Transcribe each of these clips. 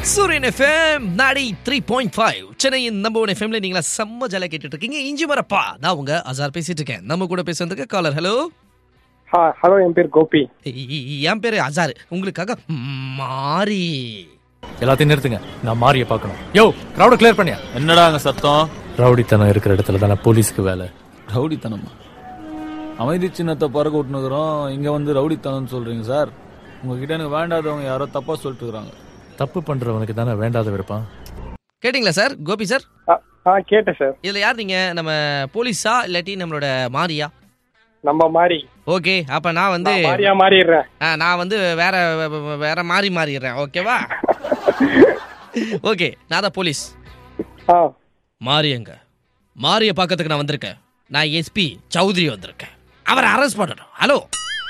சூரியன் எஃப்எம் நாடி three point five சென்னையின் நம்ப ஒன் எஃப்எம்ல நீங்களா செம்ம ஜாலியாக கேட்டுட்டு இருக்கீங்க இஞ்சி மரப்பா நான் உங்க அசார் பேசிட்டு இருக்கேன் நம்ம கூட பேசுறதுக்கு காலர் ஹலோ ஹா ஹலோ என் பேர் கோபி என் பேரு அசார் உங்களுக்காக மாறி எல்லாத்தையும் நிறுத்துங்க நான் மாறிய பார்க்கணும் யோ கிரௌட கிளியர் பண்ணியா என்னடா அங்க சத்தம் ரவுடித்தனம் இருக்கிற இடத்துல தானே போலீஸ்க்கு வேலை ரவுடித்தனமா அமைதி சின்னத்தை பறக்க விட்டுனுக்குறோம் இங்க வந்து ரவுடித்தனம்னு சொல்றீங்க சார் உங்ககிட்ட எனக்கு வேண்டாதவங்க யாரோ தப்பா சொல்லிட்டு இருக்காங்க தப்பு பண்றவனுக்கு தானே வேண்டாத விருப்பம் கேட்டிங்களா சார் கோபி சார் ஆ, ஆ கேட்டேன் சார் இதுல யார் நீங்க நம்ம போலீஸா இல்லாட்டி நம்மளோட மாரியா நம்ம மாறி ஓகே அப்ப நான் வந்து நான் மாறியா மாறிடுறேன் ஆ, நான் வந்து வேற வேற மாறி மாறிடுறேன் ஓகேவா ஓகே நான் தான் போலீஸ் ஆ மாரியங்க மாரிய பார்க்கறதுக்கு நான் வந்திருக்கேன் நான் எஸ்பி சௌத்ரி வந்திருக்கேன் அவரை அரெஸ்ட் பண்ணணும் ஹலோ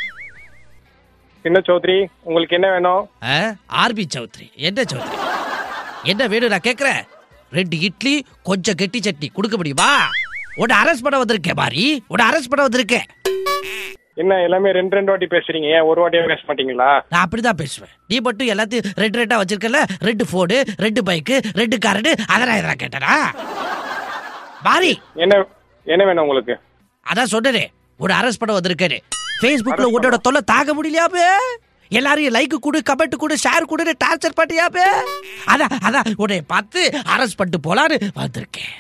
என்ன சௌத்ரி உங்களுக்கு என்ன வேணும் ஆர்பி சௌத்ரி என்ன சௌத்ரி என்ன வேணும் நான் கேட்குறேன் ரெண்டு இட்லி கொஞ்சம் கெட்டி சட்னி கொடுக்க முடியுமா உன்னை அரெஸ்ட் பண்ண வந்திருக்கேன் மாரி உன்னை அரெஸ்ட் பண்ண வந்திருக்கேன் என்ன எல்லாமே ரெண்டு ரெண்டு வாட்டி பேசுறீங்க ஏன் ஒரு வாட்டியே பேச மாட்டீங்களா நான் அப்படிதான் பேசுவேன் நீ மட்டும் எல்லாத்தையும் ரெண்டு ரெண்டா வச்சிருக்கல ரெண்டு ஃபோனு ரெண்டு பைக்கு ரெண்டு காரடு அதெல்லாம் எதனா கேட்டனா மாரி என்ன என்ன வேணும் உங்களுக்கு அதான் சொன்னனே உன்னை அரெஸ்ட் பண்ண வந்திருக்கேன்னு ஃபேஸ்புக்ல உன்னோட தொல்லை தாங்க முடியலையாபே எல்லாரையும் லைக் கொடு கமெண்ட் கொடு ஷேர் கொடுன்னு டார்ச்சர் பண்ணியாபே அதான் அதான் உன்னை பார்த்து அரெஸ்ட் பண்ணிட்டு போலான்னு வந்திருக்கேன்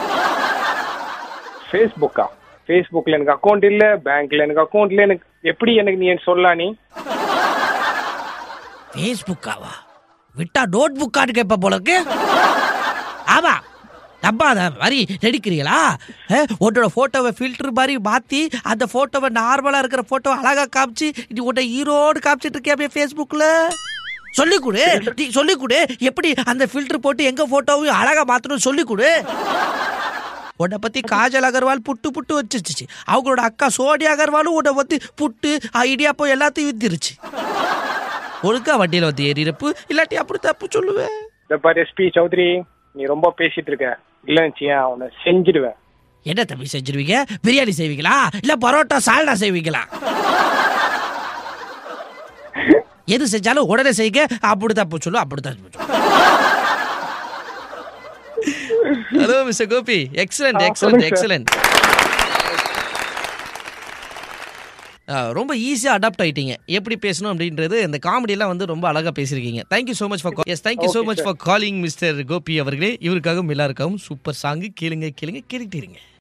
ஃபேஸ்புக்கா ஃபேஸ்புக்ல எனக்கு அக்கௌண்ட் இல்ல பேங்க்ல எனக்கு அக்கௌண்ட் இல்ல எனக்கு எப்படி எனக்கு நீ சொல்லலாம் நீ ஃபேஸ்புக்காவா விட்டா நோட் புக்கான்னு கேட்ப போல இருக்கு ஆமா நம்பாத மாதிரி நடிக்கிறீங்களா அஹ், உன்னோட போட்டோவை ஃபில்டர் மாதிரி மாத்தி அந்த போட்டோவை நார்மலா இருக்கிற போட்டோவை அழகா காமிச்சு நீ உன்னை ஈரோடு காமிச்சிட்டு இருக்கியா அப்படியே ஃபேஸ்புக்ல சொல்லி கொடு நீ சொல்லி கொடு எப்படி அந்த ஃபில்டர் போட்டு எங்க போட்டோவையும் அழகா மாத்தணும் சொல்லி கொடு உன்னை பத்தி காஜல் அகர்வால் புட்டு புட்டு வச்சிருச்சு அவங்களோட அக்கா சோனியா அகர்வாலும் உன்னை பத்தி புட்டு இடியாப்பம் எல்லாத்தையும் வித்துருச்சு ஒழுங்கா வண்டியில வந்து ஏறிறப்பு இல்லாட்டி அப்படி தப்பு சொல்லுவேன் இந்த பாரு எஸ்பி சௌத்ரி நீ ரொம்ப பேசிட்டு இருக்க இல்லன்னு வச்சியா உன்னை செஞ்சிடுவேன் என்ன தம்பி செஞ்சிருவீங்க பிரியாணி செய்வீங்களா இல்ல பரோட்டா சால்னா செய்வீங்களா எது செஞ்சாலும் உடனே செய்யுங்க அப்படி தப்பு சொல்லு அப்படி தப்பு சொல்லு ஹலோ மிஸ்டர் கோபி எக்ஸலண்ட் ஆ, எக்ஸலண்ட் சொல்லுங்க எக்ஸலண்ட் ரொம்ப ஈஸியாக அடாப்ட் ஆயிட்டீங்க எப்படி பேசணும் அப்படின்றது இந்த காமெடியெல்லாம் வந்து ரொம்ப அழகாக பேசியிருக்கீங்க thank you so much for yes thank you so Okay, much sir. For calling mister Gopi அவர்களே இவருக்காகவும் எல்லாருக்காகவும் சூப்பர் சாங்கு கேளுங்க கேளுங்க கேட்டுட்டு இருங்க